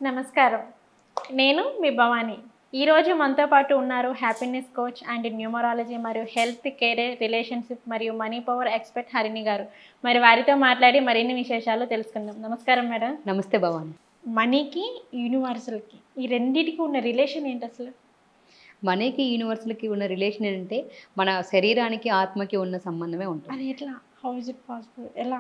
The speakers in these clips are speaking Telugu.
నమస్కారం నేను మీ భవాని ఈరోజు మనతో పాటు ఉన్నారు హ్యాపీనెస్ కోచ్ అండ్ న్యూమరాలజీ మరియు హెల్త్ కెరీర్ రిలేషన్షిప్ మరియు money power expert Harini garu మరి వారితో మాట్లాడి మరిన్ని విశేషాలు తెలుసుకుందాం నమస్కారం మేడం నమస్తే భవాని మనీకి యూనివర్సల్కి ఈ రెండింటికి ఉన్న రిలేషన్ ఏంటి అసలు మనీకి యూనివర్సల్కి ఉన్న రిలేషన్ ఏంటంటే మన శరీరానికి ఆత్మకి ఉన్న సంబంధమే ఉంటుంది అది ఎట్లా హౌ ఇస్ ఇట్ పాసిబుల్ ఎలా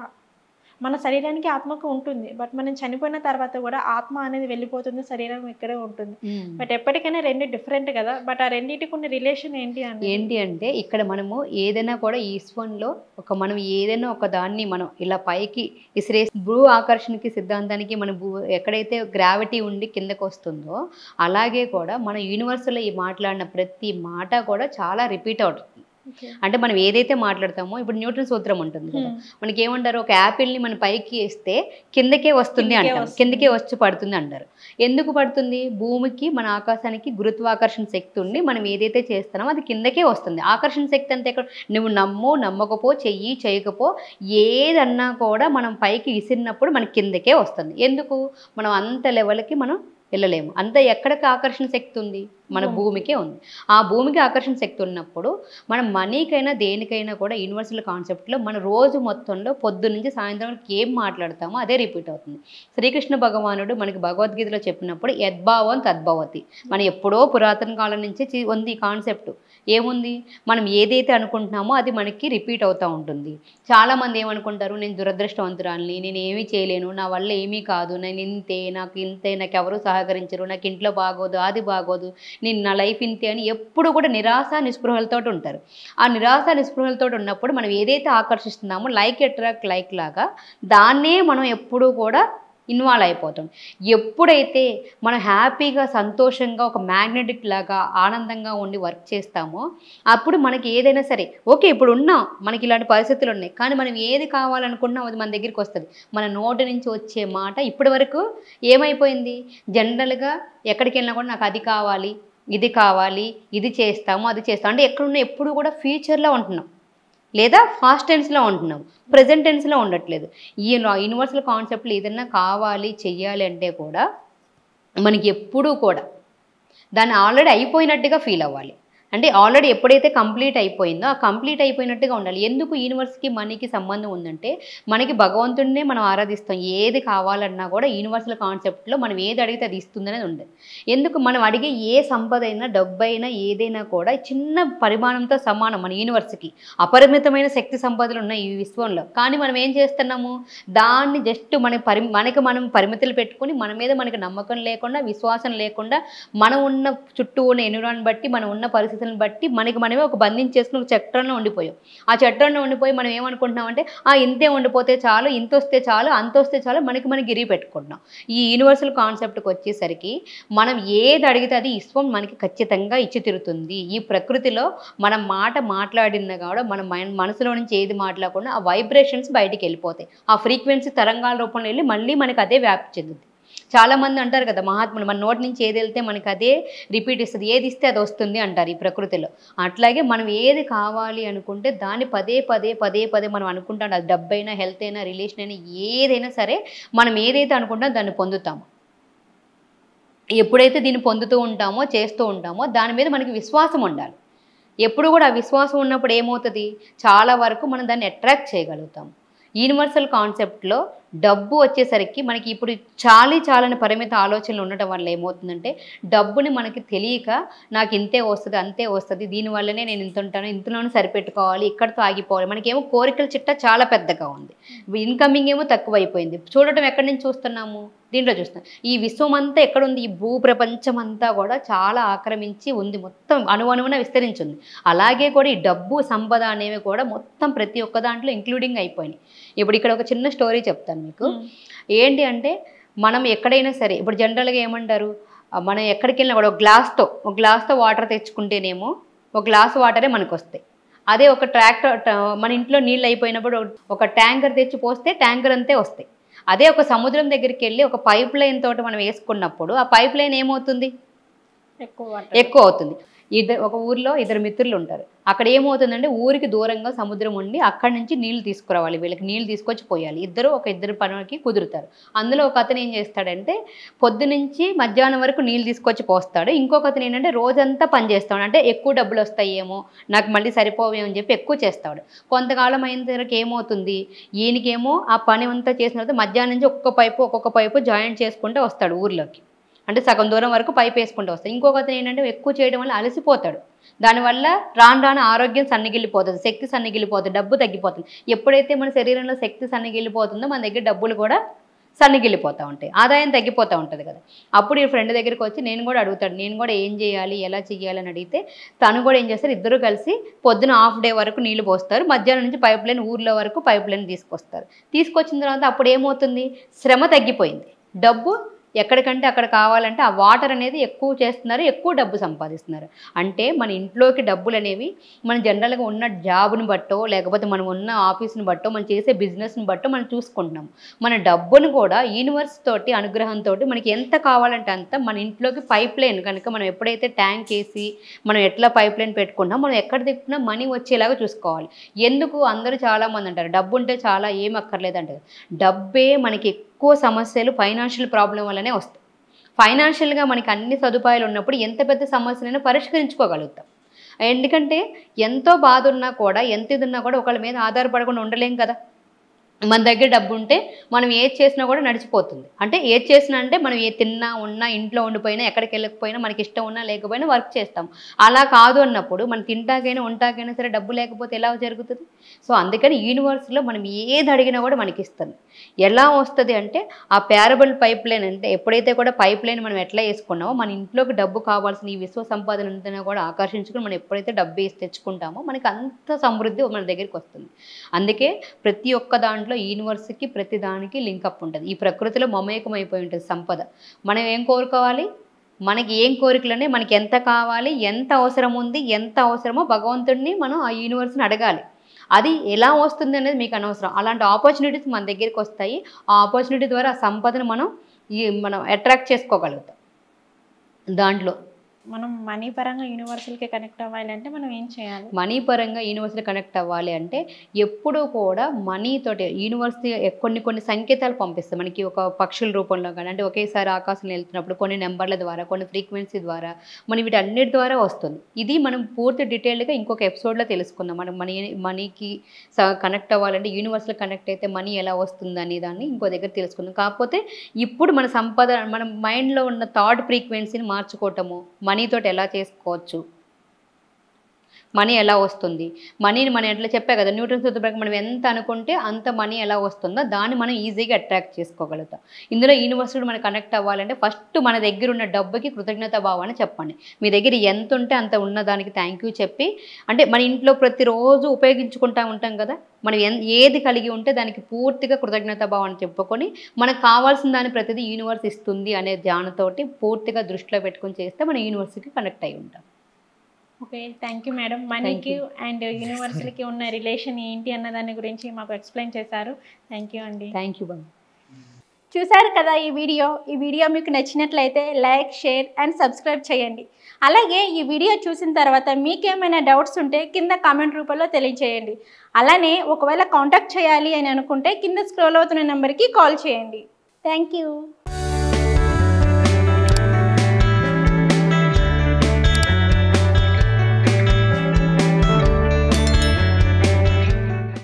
మన శరీరానికి ఆత్మకు ఉంటుంది బట్ మనం చనిపోయిన తర్వాత కూడా ఆత్మ అనేది వెళ్ళిపోతుంది శరీరం ఇక్కడే ఉంటుంది బట్ ఎప్పటికైనా రెండు డిఫరెంట్ కదా బట్ ఆ రెండింటికి ఉన్న రిలేషన్ ఏంటి అని ఏంటి అంటే ఇక్కడ మనము ఏదైనా కూడా ఈశ్వన్లో ఒక మనం ఏదైనా ఒక దాన్ని మనం ఇలా పైకి ఇసిరే భూ ఆకర్షణకి సిద్ధాంతానికి మన భూ ఎక్కడైతే గ్రావిటీ ఉండి కిందకు వస్తుందో అలాగే కూడా మన యూనివర్స్లో ఈ మాట్లాడిన ప్రతి మాట కూడా చాలా రిపీట్ అవుతుంది అంటే మనం ఏదైతే మాట్లాడతామో ఇప్పుడు న్యూట్రన్ సూత్రం ఉంటుంది కదా మనకి ఏమంటారు ఒక యాపిల్ని మన పైకి వేస్తే కిందకే వస్తుంది కిందకే అంటారు వస్తుంది. కిందకే వచ్చి పడుతుంది అంటారు ఎందుకు పడుతుంది భూమికి మన ఆకాశానికి గురుత్వాకర్షణ శక్తి ఉండి మనం ఏదైతే చేస్తున్నామో అది కిందకే వస్తుంది ఆకర్షణ శక్తి అంతే ఎక్కడ నువ్వు నమ్ము నమ్మకపో చెయ్యి చేయకపో ఏదన్నా కూడా మనం పైకి విసిరినప్పుడు మన కిందకే వస్తుంది ఎందుకు మనం అంత లెవెల్కి మనం వెళ్ళలేము అంత ఎక్కడికి ఆకర్షణ శక్తి ఉంది మన భూమి. భూమికే ఉంది ఆ భూమికి ఆకర్షణ శక్తి ఉన్నప్పుడు మనం మనీకైనా దేనికైనా కూడా యూనివర్సల్ కాన్సెప్ట్లో మన రోజు మొత్తంలో పొద్దు నుంచి సాయంత్రం వరకు ఏం మాట్లాడతామో అదే రిపీట్ అవుతుంది శ్రీకృష్ణ భగవానుడు మనకి భగవద్గీతలో చెప్పినప్పుడు యద్భావం తద్భవతి మనం ఎప్పుడో పురాతన కాలం నుంచి చి- ఉంది ఈ కాన్సెప్ట్ ఏముంది మనం ఏదైతే అనుకుంటున్నామో అది మనకి రిపీట్ అవుతూ ఉంటుంది చాలామంది ఏమనుకుంటారు నేను దురదృష్టవంతురాలని నేను ఏమీ చేయలేను నా వల్ల ఏమీ కాదు నేను ఇంతే నాకు ఇంతే నాకు ఎవరు సహకరించరు నాకు ఇంట్లో బాగోదు అది బాగోదు నేను నా లైఫ్ ఇంతే అని ఎప్పుడు కూడా నిరాశ నిస్పృహలతో ఉంటారు ఆ నిరాశ నిస్పృహలతో ఉన్నప్పుడు మనం ఏదైతే ఆకర్షిస్తున్నామో లైక్ అట్రాక్ట్ లైక్ లాగా దాన్నే మనం ఎప్పుడూ కూడా ఇన్వాల్వ్ అయిపోతాం ఎప్పుడైతే మనం హ్యాపీగా సంతోషంగా ఒక మ్యాగ్నెటిక్ లాగా ఆనందంగా ఉండి వర్క్ చేస్తామో అప్పుడు మనకి ఏదైనా సరే ఓకే ఇప్పుడు ఉన్నాం మనకి ఇలాంటి పరిస్థితులు ఉన్నాయి కానీ మనం ఏది కావాలనుకున్నాం అది మన దగ్గరికి వస్తుంది మన నోటి నుంచి వచ్చే మాట ఇప్పటి వరకు ఏమైపోయింది జనరల్గా ఎక్కడికి వెళ్ళినా కూడా నాకు అది కావాలి ఇది కావాలి ఇది చేస్తాము అది చేస్తాము అంటే ఎక్కడున్నా ఎప్పుడు కూడా ఫ్యూచర్లో ఉంటున్నాం లేదా ఫాస్ట్ టెన్స్లో ఉంటున్నాం ప్రజెంట్ టెన్స్లో ఉండట్లేదు ఈ యూనివర్సల్ కాన్సెప్ట్లు ఏదైనా కావాలి చెయ్యాలి అంటే కూడా మనకి ఎప్పుడూ కూడా దాన్ని ఆల్రెడీ అయిపోయినట్టుగా ఫీల్ అవ్వాలి అంటే ఆల్రెడీ ఎప్పుడైతే కంప్లీట్ అయిపోయిందో ఆ కంప్లీట్ అయిపోయినట్టుగా ఉండాలి ఎందుకు యూనివర్స్కి మనీకి సంబంధం ఉందంటే మనకి భగవంతుడినే మనం ఆరాధిస్తాం ఏది కావాలన్నా కూడా యూనివర్సల్ కాన్సెప్ట్లో మనం ఏది అడిగితే అది ఇస్తుందనేది ఉండదు ఎందుకు మనం అడిగే ఏ సంపద అయినా డబ్బు అయినా ఏదైనా కూడా చిన్న పరిమాణంతో సమానం మన యూనివర్స్కి అపరిమితమైన శక్తి సంపదలు ఉన్నాయి ఈ విశ్వంలో కానీ మనం ఏం చేస్తున్నాము దాన్ని జస్ట్ మన పరి మనకి మనం పరిమితులు పెట్టుకొని మన మీద మనకి నమ్మకం లేకుండా విశ్వాసం లేకుండా మనం ఉన్న చుట్టూ ఉన్న ఎన్విరాన్ బట్టి మనం ఉన్న పరిస్థితులను బట్టి మనకి మనమే ఒక బంధించేసుకుని ఒక చట్టంలో ఉండిపోయాం ఆ చట్టంలో ఉండిపోయి మనం ఏమనుకుంటున్నామంటే ఆ ఇంతే ఉండిపోతే చాలు ఇంత వస్తే చాలు అంత వస్తే చాలు మనకి మనం గిరి పెట్టుకుంటున్నాం ఈ యూనివర్సల్ కాన్సెప్ట్కి వచ్చేసరికి మనం ఏది అడిగితే అది విశ్వం మనకి ఖచ్చితంగా ఇచ్చి తిరుగుతుంది ఈ ప్రకృతిలో మనం మాట మాట్లాడిన కూడా మన మైండ్ మనసులో నుంచి ఏది మాట్లాడకుండా ఆ వైబ్రేషన్స్ బయటికి వెళ్ళిపోతాయి ఆ ఫ్రీక్వెన్సీ తరంగాల రూపంలో వెళ్ళి మళ్ళీ మనకి అదే వ్యాప్తి చెందుతుంది చాలామంది అంటారు కదా మహాత్ములు మన నోటి నుంచి ఏది వెళ్తే మనకి అదే రిపీట్ ఇస్తుంది ఏది ఇస్తే అది వస్తుంది అంటారు ఈ ప్రకృతిలో అట్లాగే మనం ఏది కావాలి అనుకుంటే దాన్ని పదే పదే పదే పదే మనం అనుకుంటాం అది డబ్బైనా హెల్త్ అయినా రిలేషన్ అయినా ఏదైనా సరే మనం ఏదైతే అనుకుంటామో దాన్ని పొందుతాము ఎప్పుడైతే దీన్ని పొందుతూ ఉంటామో చేస్తూ ఉంటామో దాని మీద మనకి విశ్వాసం ఉండాలి ఎప్పుడు కూడా ఆ విశ్వాసం ఉన్నప్పుడు ఏమవుతుంది చాలా వరకు మనం దాన్ని అట్రాక్ట్ చేయగలుగుతాం యూనివర్సల్ కాన్సెప్ట్లో డబ్బు వచ్చేసరికి మనకి ఇప్పుడు చాలీ చాలని పరిమిత ఆలోచనలు ఉండటం వల్ల ఏమవుతుందంటే డబ్బుని మనకి తెలియక నాకు ఇంతే వస్తుంది అంతే వస్తుంది దీనివల్లనే నేను ఇంత ఉంటాను ఇంతలోనే సరిపెట్టుకోవాలి ఇక్కడితో ఆగిపోవాలి మనకేమో కోరికల చిట్ట చాలా పెద్దగా ఉంది ఇన్కమింగ్ ఏమో తక్కువ అయిపోయింది చూడటం ఎక్కడి నుంచి చూస్తున్నాము దీంట్లో చూస్తున్నాం ఈ విశ్వం అంతా ఎక్కడుంది ఈ భూ ప్రపంచం అంతా కూడా చాలా ఆక్రమించి ఉంది మొత్తం అణువణువున విస్తరించింది అలాగే కూడా ఈ డబ్బు సంపద అనేవి కూడా మొత్తం ప్రతి ఒక్క దాంట్లో ఇంక్లూడింగ్ అయిపోయినాయి ఇప్పుడు ఇక్కడ ఒక చిన్న స్టోరీ చెప్తాను మీకు ఏంటి అంటే మనం ఎక్కడైనా సరే ఇప్పుడు జనరల్గా ఏమంటారు ఆ, మనం ఎక్కడికి వెళ్ళినా కూడా ఒక గ్లాస్తో ఒక గ్లాస్తో వాటర్ తెచ్చుకుంటేనేమో ఒక గ్లాస్ వాటరే మనకు వస్తాయి అదే ఒక ట్రాక్టర్ మన ఇంట్లో నీళ్ళు అయిపోయినప్పుడు ఒక ట్యాంకర్ తెచ్చి పోస్తే ట్యాంకర్ అంతే వస్తాయి అదే ఒక సముద్రం దగ్గరికి వెళ్ళి ఒక పైప్ లైన్ తోటి మనం వేసుకున్నప్పుడు ఆ పైప్ లైన్ ఏమవుతుంది ఎక్కువ వాటర్ ఎక్కువ అవుతుంది ఇద్దరు ఒక ఊర్లో ఇద్దరు మిత్రులు ఉంటారు అక్కడ ఏమవుతుందంటే ఊరికి దూరంగా సముద్రం ఉండి అక్కడి నుంచి నీళ్లు తీసుకురావాలి వీళ్ళకి నీళ్లు తీసుకొచ్చి పోయాలి ఇద్దరు ఒక ఇద్దరు పనులకి కుదురుతారు అందులో ఒక అతను ఏం చేస్తాడంటే పొద్దు నుంచి మధ్యాహ్నం వరకు నీళ్ళు తీసుకొచ్చి పోస్తాడు ఇంకొక అతను ఏంటంటే రోజంతా పని చేస్తాడు అంటే ఎక్కువ డబ్బులు వస్తాయేమో నాకు మళ్ళీ సరిపోవేమో అని చెప్పి ఎక్కువ చేస్తాడు కొంతకాలం అయిన తర్వాత ఏమవుతుంది ఈయనకేమో ఆ పని అంతా చేసిన తర్వాత మధ్యాహ్నం నుంచి ఒక్కొక్క పైపు ఒక్కొక్క పైపు జాయింట్ చేసుకుంటూ వస్తాడు ఊర్లోకి అంటే సగం దూరం వరకు పైపు వేసుకుంటూ వస్తాడు ఇంకొక అతను ఏంటంటే ఎక్కువ చేయడం వల్ల అలసిపోతాడు దానివల్ల రాను రాను ఆరోగ్యం సన్నగిల్లిపోతుంది శక్తి సన్నగిల్లిపోతుంది డబ్బు తగ్గిపోతుంది ఎప్పుడైతే మన శరీరంలో శక్తి సన్నగిల్లిపోతుందో మన దగ్గర డబ్బులు కూడా సన్నగిల్లిపోతూ ఉంటాయి ఆదాయం తగ్గిపోతూ ఉంటుంది కదా అప్పుడు ఈ ఫ్రెండ్ దగ్గరికి వచ్చి నేను కూడా అడుగుతాడు నేను కూడా ఏం చేయాలి ఎలా చేయాలి అని అడిగితే తను కూడా ఏం చేస్తారు ఇద్దరు కలిసి పొద్దున హాఫ్ డే వరకు నీళ్లు పోస్తారు మధ్యాహ్నం నుంచి పైప్ లైన్ ఊర్లో వరకు పైప్ లైన్ తీసుకొస్తారు తీసుకొచ్చిన తర్వాత అప్పుడు ఏమవుతుంది శ్రమ తగ్గిపోయింది డబ్బు ఎక్కడికంటే అక్కడ కావాలంటే ఆ వాటర్ అనేది ఎక్కువ చేస్తున్నారు ఎక్కువ డబ్బు సంపాదిస్తున్నారు అంటే మన ఇంట్లోకి డబ్బులు అనేవి మన జనరల్గా ఉన్న జాబ్ని బట్టో లేకపోతే మనం ఉన్న ఆఫీస్ని బట్టో మనం చేసే బిజినెస్ని బట్టో మనం చూసుకుంటున్నాం మన డబ్బును కూడా యూనివర్స్ తోటి అనుగ్రహంతో మనకి ఎంత కావాలంటే అంత మన ఇంట్లోకి పైప్ లైన్ కనుక మనం ఎప్పుడైతే ట్యాంక్ వేసి మనం ఎట్లా పైప్ లైన్ పెట్టుకుంటాం మనం ఎక్కడ తిప్పినా మనీ వచ్చేలాగా చూసుకోవాలి ఎందుకు అందరూ చాలామంది అంటారు డబ్బు ఉంటే చాలా ఏం అక్కర్లేదంటారు డబ్బే మనకి ఎక్కువ సమస్యలు ఫైనాన్షియల్ ప్రాబ్లం వల్లనే వస్తాయి ఫైనాన్షియల్గా మనకి అన్ని సదుపాయాలు ఉన్నప్పుడు ఎంత పెద్ద సమస్యనైనా పరిష్కరించుకోగలుగుతాం ఎందుకంటే ఎంతో బాధ ఉన్నా కూడా ఎంత ఇది ఉన్నా కూడా ఒకళ్ళ మీద ఆధారపడకుండా ఉండలేం కదా మన దగ్గర డబ్బు ఉంటే మనం ఏది చేసినా కూడా నడిచిపోతుంది అంటే ఏది చేసినా అంటే మనం ఏ తిన్నా ఉన్నా ఇంట్లో ఉండిపోయినా ఎక్కడికి వెళ్ళకపోయినా మనకి ఇష్టం ఉన్నా లేకపోయినా వర్క్ చేస్తాం అలా కాదు అన్నప్పుడు మనం తింటాకైనా ఉంటాకైనా సరే డబ్బు లేకపోతే ఎలా జరుగుతుంది సో అందుకని యూనివర్స్లో మనం ఏది అడిగినా కూడా మనకి ఇస్తుంది ఎలా వస్తుంది అంటే ఆ ప్యారబుల్ పైప్ లైన్ అంటే ఎప్పుడైతే కూడా పైప్ లైన్ మనం ఎట్లా వేసుకున్నామో మన ఇంట్లోకి డబ్బు కావాల్సిన ఈ విశ్వ సంపాదన అంతా కూడా ఆకర్షించుకుని మనం ఎప్పుడైతే డబ్బు వేసి తెచ్చుకుంటామో మనకి అంత సమృద్ధి మన దగ్గరికి వస్తుంది అందుకే ప్రతి ఒక్క దాంట్లో యూనివర్స్కి ప్రతి దానికి లింకప్ ఉంటుంది ఈ ప్రకృతిలో మమేకం అయిపోయి ఉంటుంది సంపద మనం ఏం కోరుకోవాలి మనకి ఏం కోరికలనే మనకి ఎంత కావాలి ఎంత అవసరం ఉంది ఎంత అవసరమో భగవంతుడిని మనం ఆ యూనివర్స్ని అడగాలి అది ఎలా వస్తుంది అనేది మీకు అనవసరం అలాంటి ఆపర్చునిటీస్ మన దగ్గరికి వస్తాయి ఆ ఆపర్చునిటీ ద్వారా ఆ సంపదను మనం ఈ మనం అట్రాక్ట్ చేసుకోగలుగుతాం దాంట్లో మనం మనీ పరంగా యూనివర్సల్కి కనెక్ట్ అవ్వాలి అంటే మనం ఏం చేయాలి మనీ పరంగా యూనివర్సిటీ కనెక్ట్ అవ్వాలి అంటే ఎప్పుడూ కూడా మనీ తోటి యూనివర్సిటీ కొన్ని కొన్ని సంకేతాలు పంపిస్తాయి మనకి ఒక పక్షుల రూపంలో కానీ అంటే ఒకేసారి ఆకాశంలో వెళ్తున్నప్పుడు కొన్ని నెంబర్ల ద్వారా కొన్ని ఫ్రీక్వెన్సీ ద్వారా మనం వీటన్నిటి ద్వారా వస్తుంది ఇది మనం పూర్తి డీటెయిల్డ్గా ఇంకొక ఎపిసోడ్లో తెలుసుకుందాం మనం మనీ మనీకి కనెక్ట్ అవ్వాలంటే యూనివర్స్లో కనెక్ట్ అయితే మనీ ఎలా వస్తుంది అనే దాన్ని ఇంకో దగ్గర తెలుసుకుందాం కాకపోతే ఇప్పుడు మన సంపద మన మైండ్లో ఉన్న థాట్ ఫ్రీక్వెన్సీని మార్చుకోవటము మనీతోటి ఎలా చేసుకోవచ్చు మనీ ఎలా వస్తుంది మనీని మనం ఎట్లా చెప్పా కదా న్యూట్రన్ సూత్ర ప్రకారం మనం ఎంత అనుకుంటే అంత మనీ ఎలా వస్తుందో దాన్ని మనం ఈజీగా అట్రాక్ట్ చేసుకోగలుగుతాం ఇందులో యూనివర్సిటీ మనకు కనెక్ట్ అవ్వాలంటే ఫస్ట్ మన దగ్గర ఉన్న డబ్బుకి కృతజ్ఞత భావాన్ని చెప్పండి మీ దగ్గర ఎంత ఉంటే అంత ఉన్న దానికి థ్యాంక్ యూ చెప్పి అంటే మన ఇంట్లో ప్రతిరోజు ఉపయోగించుకుంటా ఉంటాం కదా మనం ఎన్ ఏది కలిగి ఉంటే దానికి పూర్తిగా కృతజ్ఞత భావాన్ని చెప్పుకొని మనకు కావాల్సిన దాని ప్రతిదీ యూనివర్స్ ఇస్తుంది అనే ధ్యానంతోటి పూర్తిగా దృష్టిలో పెట్టుకొని చేస్తే మన యూనివర్సిటీకి కనెక్ట్ అయి ఉంటాం ఓకే థ్యాంక్ యూ మేడం మనీకి అండ్ యూనివర్సల్కి ఉన్న రిలేషన్ ఏంటి అన్న దాని గురించి మాకు ఎక్స్ప్లెయిన్ చేశారు థ్యాంక్ యూ అండి థ్యాంక్ యూ బాబు చూశారు కదా ఈ వీడియో ఈ వీడియో మీకు నచ్చినట్లయితే లైక్ షేర్ అండ్ సబ్స్క్రైబ్ చేయండి అలాగే ఈ వీడియో చూసిన తర్వాత మీకేమైనా డౌట్స్ ఉంటే కింద కామెంట్ రూపంలో తెలియజేయండి అలానే ఒకవేళ కాంటాక్ట్ చేయాలి అని అనుకుంటే కింద స్క్రోల్ అవుతున్న నెంబర్కి కాల్ చేయండి థ్యాంక్ యూ